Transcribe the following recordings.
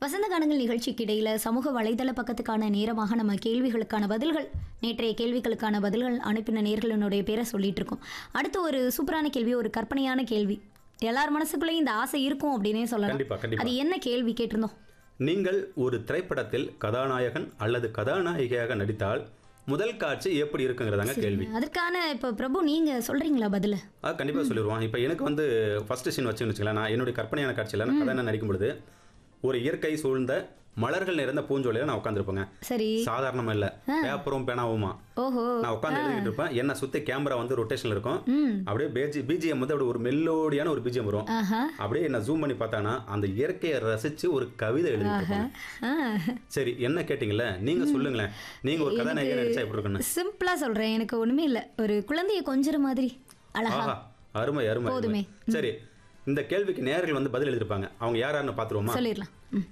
வசந்த கானங்கள் நிகழ்ச்சிக்கு இடையில சமூக வலைதள பக்கத்துக்கான நேரமாக நம்ம கேள்விகளுக்கான பதில்கள் நேற்றைய கேள்விகளுக்கான பதில்கள் அனுப்பின நேர்களுடைய பேரை சொல்லிட்டு இருக்கோம் அடுத்து ஒரு சூப்பரான கேள்வி ஒரு கற்பனையான கேள்வி எல்லார் மனசுக்குள்ளேயும் இந்த ஆசை இருக்கும் அப்படின்னே சொல்லலாம் கண்டிப்பா கண்டிப்பா அது என்ன கேள்வி கேட்டிருந்தோம் நீங்கள் ஒரு திரைப்படத்தில் கதாநாயகன் அல்லது கதாநாயகியாக நடித்தால் முதல் காட்சி எப்படி இருக்குங்கிறதாங்க கேள்வி அதற்கான இப்போ பிரபு நீங்க சொல்றீங்களா பதில அது கண்டிப்பாக சொல்லிடுவோம் இப்போ எனக்கு வந்து ஃபர்ஸ்ட் சீன் வச்சுன்னு வச்சுக்கலாம் நான் என்னுடைய கற்பனையான காட்சியில் நான் கதை நடிக்கும் பொழுது ஒரு இயற்கை சூழ்ந்த மலர்கள் நிறைந்த பூஞ்சோலையில் நான் உட்காந்துருப்பேங்க சரி சாதாரணமா இல்ல பேப்பரும் பேனாவுமா ஓஹோ நான் உட்காந்து எழுதிட்டு இருப்பேன் என்ன சுத்தி கேமரா வந்து ரொட்டேஷன்ல இருக்கும் ம் அப்படியே பேஜி பிஜிஎம் வந்து அப்படி ஒரு மெல்லோடியான ஒரு பிஜிஎம் வரும் ஆஹா அப்படியே என்ன ஜூம் பண்ணி பார்த்தானா அந்த இயற்கையை ரசிச்சு ஒரு கவிதை எழுதிட்டு இருப்பேன் ஆ சரி என்ன கேட்டீங்கல்ல நீங்க சொல்லுங்களேன் நீங்க ஒரு கதாநாயகி நடிச்சா எப்படி இருக்குன்னு சிம்பிளா சொல்றேன் எனக்கு ஒண்ணுமே இல்ல ஒரு குழந்தைய கொஞ்சற மாதிரி அழகா ஆஹா அருமை அருமை போதுமே. அருமை. சரி இந்த கேள்விக்கு நேயர்கள் வந்து பதில் எழுதிருப்பாங்க அவங்க யார் யாருன்னு பார்த்துருவோமா சொல்லிடலாம் ம்.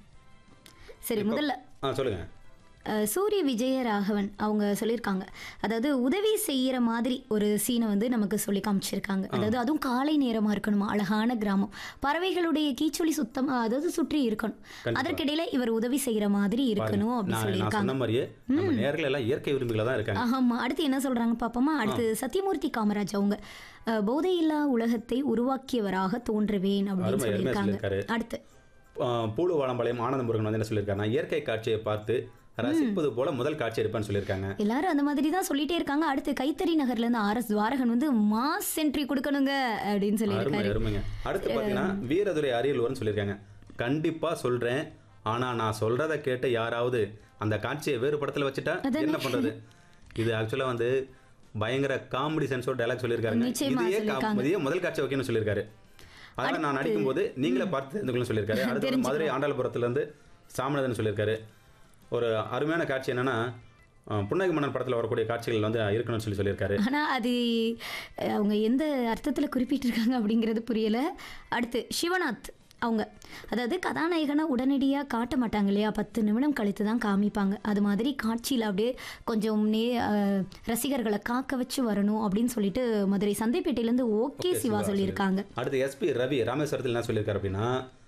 சரி முதல்ல ஆ சொல்லுங்க அஹ், சூரிய விஜயராகவன் அவங்க சொல்லியிருக்காங்க அதாவது உதவி செய்யற மாதிரி ஒரு சீனை வந்து நமக்கு சொல்லி காமிச்சிருக்காங்க அதாவது அதுவும் காலை நேரமா இருக்கணுமா அழகான கிராமம் பறவைகளுடைய கீச்சொலி சுத்தமா அதாவது சுற்றி இருக்கணும் அதற்கிடையில இவர் உதவி செய்யற மாதிரி இருக்கணும் அப்படி நான் நான் சொல்லியிருக்காங்க சொன்ன மாதிரியே நம்ம நேர்கள் எல்லாம் இயற்கை விரும்பிகளா தான் இருக்காங்க ஆமா அடுத்து என்ன சொல்றாங்க பாப்போமா அடுத்து சத்யமூர்த்தி காமராஜ் அவங்க அஹ், போதையில்லா உலகத்தை உருவாக்கியவராக தோன்றுவேன் அப்படின்னு அருமை, அருமையா சொல்லியிருக்காங்க சொல்லியிருக்காரு. அடுத்து ஆ, பூலு வாழம்பாளையம் ஆனந்த முருகன் வந்து என்ன சொல்லியிருக்காரு நான் இயற்கை காட்சியை பார்த்து ரசிப்பது போல முதல் காட்சி எடுப்பேன்னு சொல்லியிருக்காங்க எல்லாரும் அந்த மாதிரி தான் சொல்லிட்டே இருக்காங்க அடுத்து கைத்தறி நகர்ல இருந்து ஆர் எஸ் துவாரகன் வந்து மாஸ் சென்ட்ரி கொடுக்கணுங்க அப்படின்னு அருமை சொல்லியிருக்காரு அருமைங்க அடுத்து பார்த்தீங்கன்னா வீரதுரை அரியலூர்னு சொல்லியிருக்காங்க கண்டிப்பா சொல்றேன் ஆனா நான் சொல்றத கேட்டு யாராவது அந்த காட்சியை வேறு படத்துல வச்சுட்டா என்ன பண்றது இது ஆக்சுவலா வந்து பயங்கர காமெடி சென்ஸோட டைலாக் சொல்லியிருக்காருங்க நிச்சயமா இதையே சொல்லியிருக்காங்க. கா- இதையே முதல் காட்சி வைக்கணும்னு சொல்லியிருக்காரு அதான் நான் நடிக்கும் போது நீங்களே பார்த்து தெரிஞ்சுக்கணும்னு சொல்லியிருக்காரு அடுத்து வந்து மதுரை ஆண்டாளபுரத்துல இருந்து சாமிநாதன் சொல்லியிருக்காரு ஒரு அருமையான காட்சி என்னன்னா அஹ், புன்னகை மன்னன் படத்துல வரக்கூடிய காட்சிகள் வந்து இருக்கணும்னு சொல்லி சொல்லியிருக்காரு ஆனா அது அஹ், அவங்க எந்த அர்த்தத்துல குறிப்பிட்டிருக்காங்க அப்படிங்கிறது புரியல அடுத்து சிவநாத் அவங்க அதாவது கதாநாயகனை உடனடியாக காட்ட மாட்டாங்க இல்லையா பத்து நிமிடம் கழித்து தான் காமிப்பாங்க அது மாதிரி காட்சியில் அப்படியே கொஞ்சம் நே அஹ், ரசிகர்களை காக்க வச்சு வரணும் அப்படின்னு சொல்லிட்டு மதுரை சந்தைப்பேட்டையிலேருந்து ஓகே சிவா சொல்லியிருக்காங்க அடுத்து எஸ்பி ரவி ராமேஸ்வரத்தில் என்ன சொல்லியிருக்காரு அப்படின்னா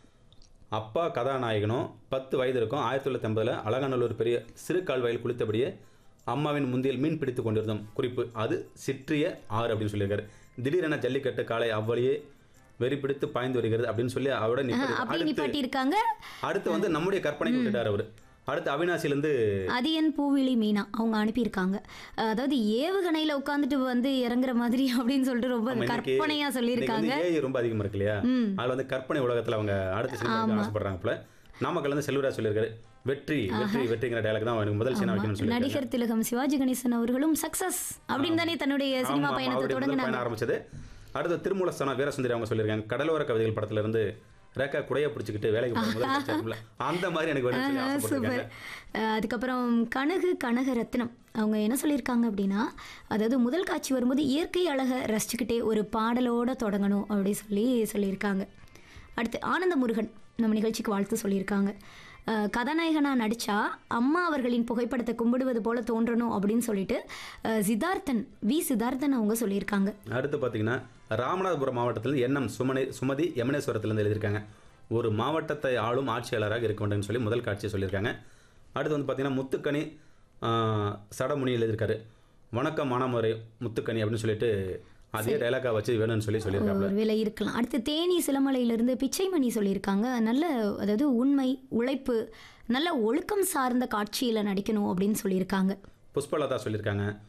அப்பா கதாநாயகனும் பத்து வயது இருக்கும் ஆயிரத்தி தொள்ளாயிரத்தி ஐம்பதில் அலங்காநல்லூர் பெரிய சிறு கால்வாயில் குளித்தபடியே அம்மாவின் முந்தியில் மீன் பிடித்து கொண்டிருந்தோம் குறிப்பு அது சிற்றிய ஆறு அப்படின்னு சொல்லியிருக்காரு திடீரென ஜல்லிக்கட்டு காலை அவ்வழியே வெறி பிடித்து பாய்ந்து வருகிறது அப்படின்னு சொல்லி அவரோட நிப்பாட்டி- அப்படி அடுத்து நிப்பாட்டி இருக்காங்க அடுத்து வந்து நம்முடைய கற்பனை விட்டுட்டார் அவர் அடுத்து அவினாசிலேருந்து அதியன் பூவிழி மீனா அவங்க அனுப்பியிருக்காங்க அதாவது ஏவுகணையில உட்காந்துட்டு வந்து இறங்குற மாதிரி அப்படின்னு சொல்லிட்டு ரொம்ப கற்பனையா சொல்லியிருக்காங்க ஏஐ ரொம்ப அதிகமா இருக்கு இல்லையா அதுல வந்து கற்பனை உலகத்துல அவங்க அடுத்த சினிமா ஆசைப்படுறாங்க போல நாமக்கல் வந்து செல்வராஜ் சொல்லியிருக்காரு வெற்றி வெற்றி வெற்றிங்கிற டயலாக் தான் எனக்கு முதல் சீனா வைக்கணும்னு சொல்லி நடிகர் திலகம் சிவாஜி கணேசன் அவர்களும் சக்சஸ் அப்படின்னு தானே தன்னுடைய சினிமா ஆமா, பயணத்தை அவருடைய முதல் தொடங்கினாங்க பயணம் ஆரம்பிச்சது அடுத்து திருமூல சனா வீரசுந்தரி அவங்க சொல்லியிருக்காங்க கடலோர கவிதைகள் படத்துல இருந்து ரேக்கா குடைய பிடிச்சிக்கிட்டு வேலைக்கு போற முதல் காட்சி இருக்கும்ல, அந்த மாதிரி எனக்கு வேணும்னு சொல்லி ஆசைப்பட்டிருக்காங்க அஹ் அதுக்கப்புறம் கனகு கனக ரத்னம் அவங்க என்ன சொல்லியிருக்காங்க அப்படின்னா அதாவது முதல் காட்சி வரும்போது இயற்கை அழகை ரசிச்சுக்கிட்டே ஒரு பாடலோட தொடங்கணும் அப்படி சொல்லி சொல்லியிருக்காங்க அடுத்து ஆனந்த முருகன் நம்ம நிகழ்ச்சிக்கு வாழ்த்து சொல்லியிருக்காங்க அஹ் கதாநாயகனா நடிச்சா அம்மா அவர்களின் புகைப்படத்தை கும்பிடுவது போல தோன்றணும் அப்படின்னு சொல்லிட்டு அஹ் சித்தார்த்தன் வி சித்தார்த்தன் அவங்க சொல்லியிருக்காங்க அடுத்து பார்த்தீங்கன்னா ராமநாதபுரம் மாவட்டத்தில் என்எம் சுமனி சுமதி யமுனேஸ்வரத்திலிருந்து எழுதியிருக்காங்க ஒரு மாவட்டத்தை ஆளும் ஆட்சியாளராக இருக்க வேண்டும் சொல்லி முதல் காட்சியை சொல்லியிருக்காங்க அடுத்து வந்து பார்த்தீங்கன்னா முத்துக்கனி ஆஹ், சடமுனி எழுதியிருக்காரு வணக்கம் மானாமரை முத்துக்கனி அப்படின்னு சொல்லிட்டு அதே டைலாக்கா வச்சு வேணும்னு சொல்லி சொல்லியிருக்காங்க ஒரு வேலை இருக்கலாம் அடுத்து தேனி சிலமலையிலிருந்து பிச்சைமணி சொல்லியிருக்காங்க நல்ல அதாவது உண்மை உழைப்பு நல்ல ஒழுக்கம் சார்ந்த காட்சியில் நடிக்கணும் அப்படின்னு சொல்லியிருக்காங்க புஷ்பலதா சொல்லியிருக்காங்க